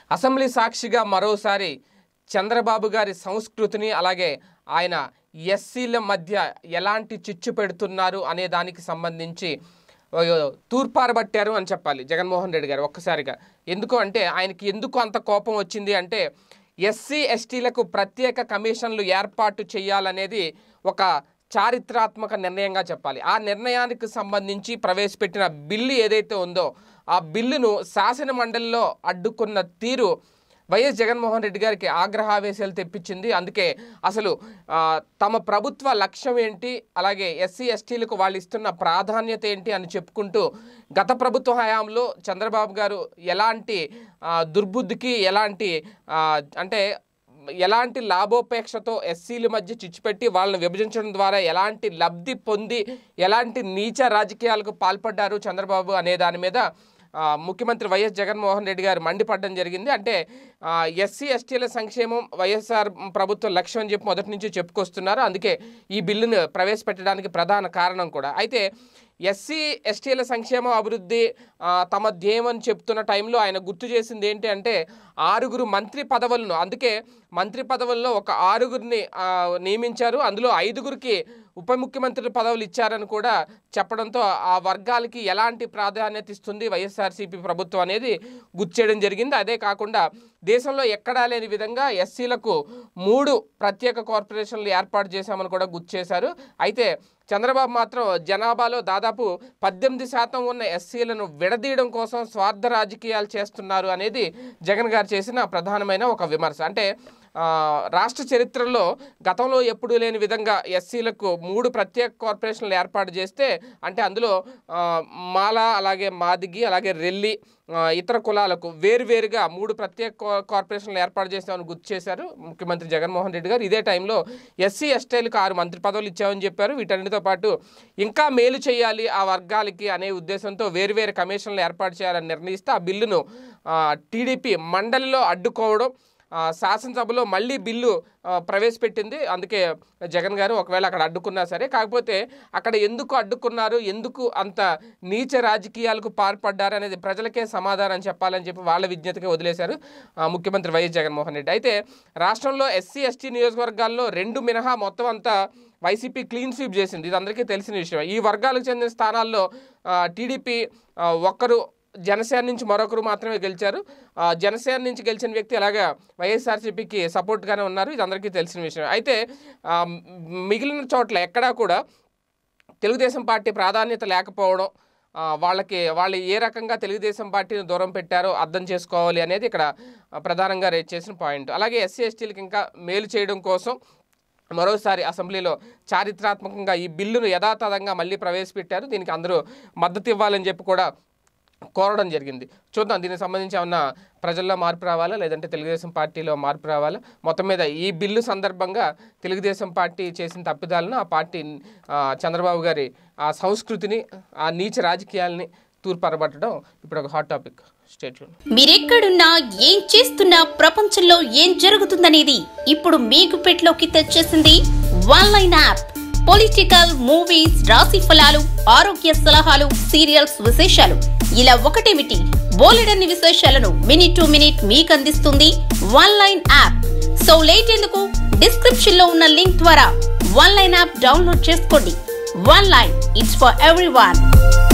assembly సాక్షిగా మరోసారి చంద్రబాబు గారి సంస్కృతిని అలాగే ఆయన ఎస్సీల మధ్య ఎలాంటి చిచ్చు పెడుతున్నారు అనే దానికి సంబంధించి ఓ, తూర్పారబట్టారు అని చెప్పాలి జగన్మోహన్ రెడ్డి గారు ఒక్కసారిగా ఎందుకు అంటే ఆయనకి ఎందుకు అంత కోపం వచ్చింది అంటే ఎస్సీ ఎస్టీలకు ప్రత్యేక కమిషన్లు ఏర్పాటు చేయాలనేది ఒక చారిత్రాత్మక నిర్ణయంగా చెప్పాలి ఆ నిర్ణయానికి సంబంధించి ప్రవేశపెట్టిన బిల్లు ఏదైతే ఉందో ఆ బిల్లును శాసన మండలిలో అడ్డుకున్న తీరు వైఎస్ జగన్మోహన్ రెడ్డి గారికి ఆగ్రహావేశాలు తెప్పించింది అందుకే అసలు ఆ, తమ ప్రభుత్వ లక్ష్యం ఏంటి అలాగే ఎస్సీ ఎస్టీలకు వాళ్ళు ఇస్తున్న ప్రాధాన్యత ఏంటి అని చెప్పుకుంటూ గత ప్రభుత్వ హయాంలో చంద్రబాబు గారు ఎలాంటి ఆ, దుర్బుద్ధికి ఎలాంటి ఆ, అంటే ఎలాంటి లాభోపేక్షతో ఎస్సీల మధ్య చిచ్చుపెట్టి వాళ్ళని విభజించడం ద్వారా ఎలాంటి లబ్ధి పొంది ఎలాంటి నీచ రాజకీయాలకు పాల్పడ్డారు చంద్రబాబు అనే దాని మీద ఆ, ముఖ్యమంత్రి వైఎస్ జగన్మోహన్ రెడ్డి గారు మండిపడడం జరిగింది అంటే ఎస్సీ ఎస్టీల సంక్షేమం వైఎస్ఆర్ ప్రభుత్వ లక్ష్యం అని చెప్పి మొదటి నుంచి చెప్పుకొస్తున్నారు అందుకే ఈ బిల్లును ప్రవేశపెట్టడానికి ప్రధాన కారణం కూడా అయితే ఎస్సీ ఎస్టీల సంక్షేమ అభివృద్ధి ఆ, తమ ధ్యేయం అని చెప్తున్న టైంలో ఆయన గుర్తు చేసింది ఏంటి అంటే ఆరుగురు మంత్రి పదవులను అందుకే మంత్రి పదవుల్లో ఒక ఆరుగురిని ఆ, నియమించారు అందులో ఐదుగురికి ఉప ముఖ్యమంత్రి పదవులు ఇచ్చారని కూడా చెప్పడంతో ఆ వర్గాలకి ఎలాంటి ప్రాధాన్యత ఇస్తుంది వైఎస్ఆర్సీపీ ప్రభుత్వం అనేది గుర్తు చేయడం జరిగింది అదే కాకుండా దేశంలో ఎక్కడా లేని విధంగా ఎస్సీలకు మూడు ప్రత్యేక కార్పొరేషన్లు ఏర్పాటు చేశామని కూడా గుర్తు చేశారు అయితే చంద్రబాబు మాత్రం జనాభాలో దాదాపు పద్దెనిమిది శాతం ఉన్న ఎస్సీలను విడదీయడం కోసం స్వార్థ రాజకీయాలు చేస్తున్నారు అనేది జగన్ గారు చేసిన ప్రధానమైన ఒక విమర్శ అంటే ఆ, రాష్ట్ర చరిత్రలో గతంలో ఎప్పుడూ లేని విధంగా ఎస్సీలకు మూడు ప్రత్యేక కార్పొరేషన్లు ఏర్పాటు చేస్తే అంటే అందులో ఆ, మాల అలాగే మాదిగి అలాగే రెల్లి ఆ, ఇతర కులాలకు వేరువేరుగా మూడు ప్రత్యేక కో- కార్పొరేషన్లు ఏర్పాటు చేస్తామని గుర్తు చేశారు ముఖ్యమంత్రి జగన్మోహన్ రెడ్డి గారు ఇదే టైంలో ఎస్సీ ఎస్టీలకు ఆరు మంత్రి పదవులు ఇచ్చామని చెప్పారు వీటన్నిటితో పాటు ఇంకా మేలు చేయాలి ఆ వర్గాలకి అనే ఉద్దేశంతో వేరువేరు కమిషన్లు ఏర్పాటు చేయాలని నిర్ణయిస్తే ఆ బిల్లును టీడీపీ మండలిలో అడ్డుకోవడం ఆ, శాసనసభలో మళ్ళీ బిల్లు ఆ, ప్రవేశపెట్టింది అందుకే జగన్ గారు ఒకవేళ అక్కడ అడ్డుకున్నా సరే కాకపోతే అక్కడ ఎందుకు అడ్డుకున్నారు ఎందుకు అంత నీచ రాజకీయాలకు పాల్పడ్డారు అనేది ప్రజలకే సమాధానం చెప్పాలని చెప్పి వాళ్ళ విజ్ఞతగా వదిలేశారు ఆ, ముఖ్యమంత్రి వైఎస్ జగన్మోహన్ రెడ్డి అయితే రాష్ట్రంలో ఎస్సీ ఎస్టీ నియోజకవర్గాల్లో రెండు మినహా మొత్తం అంతా వైసీపీ క్లీన్ స్వీప్ చేసింది ఇది అందరికీ తెలిసిన విషయం ఈ వర్గాలకు చెందిన స్థానాల్లో ఆ, టీడీపీ ఆ, ఒక్కరు జనసేన నుంచి మరొకరు మాత్రమే గెలిచారు ఆ, జనసేన నుంచి గెలిచిన వ్యక్తి అలాగా వైఎస్ఆర్సీపీకి సపోర్ట్గానే ఉన్నారు ఇది అందరికీ తెలిసిన విషయం అయితే ఆ, మిగిలిన చోట్ల ఎక్కడా కూడా తెలుగుదేశం పార్టీ ప్రాధాన్యత లేకపోవడం ఆ, వాళ్ళకి వాళ్ళు ఏ రకంగా తెలుగుదేశం పార్టీని దూరం పెట్టారో అర్థం చేసుకోవాలి అనేది ఇక్కడ ఆ, ప్రధానంగా రేట్ చేసిన పాయింట్ అలాగే ఎస్సీ ఎస్టీలకు ఇంకా మేలు చేయడం కోసం మరోసారి అసెంబ్లీలో చారిత్రాత్మకంగా ఈ బిల్లును యథాతథంగా మళ్ళీ ప్రవేశపెట్టారు దీనికి అందరూ మద్దతు ఇవ్వాలని చెప్పి కూడా కోరడం జరిగింది చూద్దాం దీనికి సంబంధించి ఏమన్నా ప్రజల్లో మార్పు రావాలా లేదంటే తెలుగుదేశం పార్టీలో మార్పు రావాలా మొత్తం మీద ఈ బిల్లు సందర్భంగా తెలుగుదేశం పార్టీ చేసిన తప్పిదాలను ఆ పార్టీ ఆ, చంద్రబాబు గారి ఆ సంస్కృతిని ఆ నీచ రాజకీయాల్ని తూర్పరబట్టడం ఇప్పుడు ఒక హాట్ టాపిక్ స్టేట్ మీరెక్కడున్నా ఏం చేస్తున్నా ప్రపంచంలో ఏం జరుగుతుందనేది ఇప్పుడు మీకు పెట్లోకి తెచ్చేసింది one line app political movies రాశి ఫలాలు ఆరోగ్య సలహాలు సీరియల్స్ విశేషాలు ఇలా ఒకటేమిటి బోలెడన్ని విశేషాలను మినిట్ టు మినిట్ మీకు అందిస్తుంది one line app so late ఎందుకు డిస్క్రిప్షన్ లో ఉన్న లింక్ ద్వారా వన్ లైన్ యాప్ డౌన్లోడ్ చేసుకోండి one line it's for every